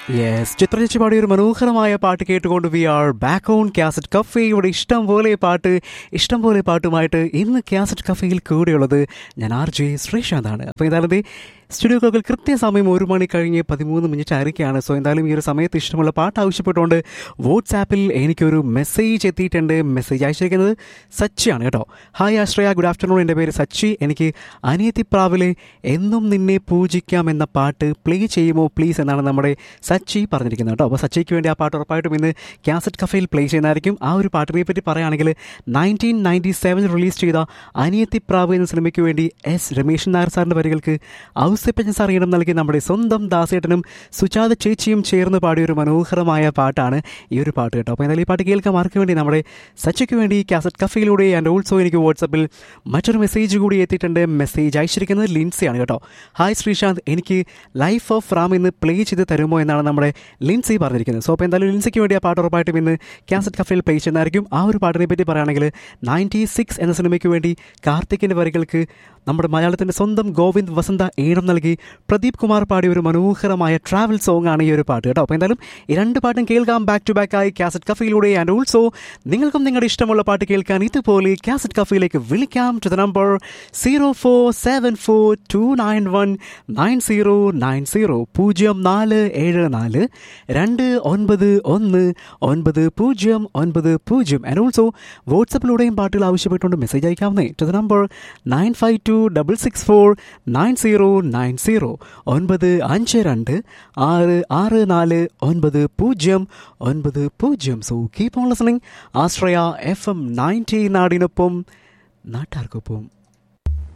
yes ചിത്രചേച്ചി പാടിയ ഒരു മനോഹരമായ പാട്ട് കേട്ടുകൊണ്ട് we are back on cassette cafe ഇവിടെ ഇഷ്ടം പോലെ പാട്ട് ഇഷ്ടം പോലെ പാട്ടുമായിട്ട് ഇന്ന് കാസറ്റ് കഫേയിൽ കൂടെയുള്ളത് ഞാൻ ആർ ജെ ശ്രീശാന്താണ് അപ്പോൾ എന്തായാലും സ്റ്റുഡിയോകൾ കൃത്യസമയം ഒരു മണി കഴിഞ്ഞ് പതിമൂന്ന് മിനിറ്റ് ആയിരിക്കുകയാണ് സോ എന്തായാലും ഈ ഒരു സമയത്ത് ഇഷ്ടമുള്ള പാട്ട് ആവശ്യപ്പെട്ടുകൊണ്ട് വാട്സാപ്പിൽ എനിക്കൊരു മെസ്സേജ് എത്തിയിട്ടുണ്ട് മെസ്സേജ് അയച്ചിരിക്കുന്നത് സച്ചിയാണ് കേട്ടോ ഹായ് ആശ്രയ ഗുഡ് ആഫ്റ്റർനൂൺ എൻ്റെ പേര് സച്ചി എനിക്ക് അനിയത്തിപ്രാവിലെ എന്നും നിന്നെ പൂജിക്കാം എന്ന പാട്ട് പ്ലേ ചെയ്യുമോ പ്ലീസ് എന്നാണ് നമ്മുടെ സച്ചി പറഞ്ഞിരിക്കുന്നത് കേട്ടോ അപ്പോൾ സച്ചിക്ക് വേണ്ടി ആ പാട്ട് ഉറപ്പായിട്ടും ഇന്ന് കാസറ്റ് കഫയിൽ പ്ലേ ചെയ്യുന്നതായിരിക്കും ആ ഒരു പാട്ടിനെ പറ്റി പറയുകയാണെങ്കിൽ നയൻറ്റീൻ നയൻറ്റി സെവനിൽ റിലീസ് ചെയ്ത അനിയത്തിപ്രാവ് എന്ന സിനിമയ്ക്ക് വേണ്ടി എസ് രമേശൻ നായർ സാറിൻ്റെ വരികൾക്ക് ഔസപ്പച്ചൻ സാർ ഈണം നൽകി നമ്മുടെ സ്വന്തം ദാസേട്ടനും സുജാത ചേച്ചിയും ചേർന്ന് പാടിയ ഒരു മനോഹരമായ പാട്ടാണ് ഈ ഒരു പാട്ട് കേട്ടോ അപ്പോൾ എന്തായാലും ഈ പാട്ട് കേൾക്കാൻ ആർക്ക് വേണ്ടി നമ്മുടെ സച്ചിക്ക് വേണ്ടി കാസറ്റ് കഫയിലൂടെ ആൻഡ് ഓൾസോ എനിക്ക് വാട്സപ്പിൽ മറ്റൊരു മെസ്സേജ് കൂടി എത്തിയിട്ടുണ്ട് മെസ്സേജ് അയച്ചിരിക്കുന്നത് ലിൻസിയാണ് കേട്ടോ ഹായ് ശ്രീശാന്ത് എനിക്ക് ലൈഫ് ഓഫ് റാം ഇന്ന് പ്ലേ ചെയ്ത് തരുമോ എന്നാണ് നമ്മുടെ ലിൻസി പറഞ്ഞിരിക്കുന്നത് സോ അപ്പോൾ എന്തായാലും ലിൻസിക്ക് വേണ്ടി ആ പാട്ട് ഉറപ്പായിട്ടും ഇന്ന് കാസറ്റ് കഫയിൽ പ്ലേ ചെയ്യുന്നതായിരിക്കും ആ ഒരു പാട്ടിനെ പറ്റി പറയുകയാണെങ്കിൽ നയൻറ്റി സിക്സ് എന്ന സിനിമയ്ക്ക് വേണ്ടി കാർത്തിക്കിൻ്റെ വരികൾക്ക് നമ്മുടെ മലയാളത്തിൻ്റെ സ്വന്തം ഗോവിന്ദ് വസന്ത ഈണം നൽകി പ്രദീപ് കുമാർ പാടിയ ഒരു മനോഹരമായ ട്രാവൽ സോങ് ആണ് ഈ ഒരു പാട്ട് കേട്ടോ അപ്പോൾ എന്തായാലും ഈ രണ്ട് പാട്ടും കേൾക്കാം ബാക്ക് ടു ബാക്ക് ആയി കാസറ്റ് കഫയിലൂടെ ആൻഡ് ഓൾസോ നിങ്ങൾക്കും നിങ്ങളുടെ ഇഷ്ടമുള്ള പാട്ട് കേൾക്കാൻ ഇതുപോലെ കാസറ്റ് കഫയിലേക്ക് വിളിക്കാം to the number zero four seven four two nine one nine zero nine zero പൂജ്യം നാല് ഏഴ് നാല് രണ്ട് ഒൻപത് ഒന്ന് ഒൻപത് പൂജ്യം ഒൻപത് പൂജ്യം ആൻഡ് ഓൾസോ വാട്സപ്പിലൂടെയും പാട്ടുകൾ ആവശ്യപ്പെട്ടുകൊണ്ട് മെസ്സേജ് അയക്കാവുന്നേ to the number nine five two double six four nine zero nine zero ഒൻപത് അഞ്ച് രണ്ട് ആറ് ആറ് നാല് ഒൻപത് പൂജ്യം ഒൻപത് പൂജ്യം so keep on listening Ashraya F M ninety നാടിനൊപ്പം നാട്ടാർക്കൊപ്പം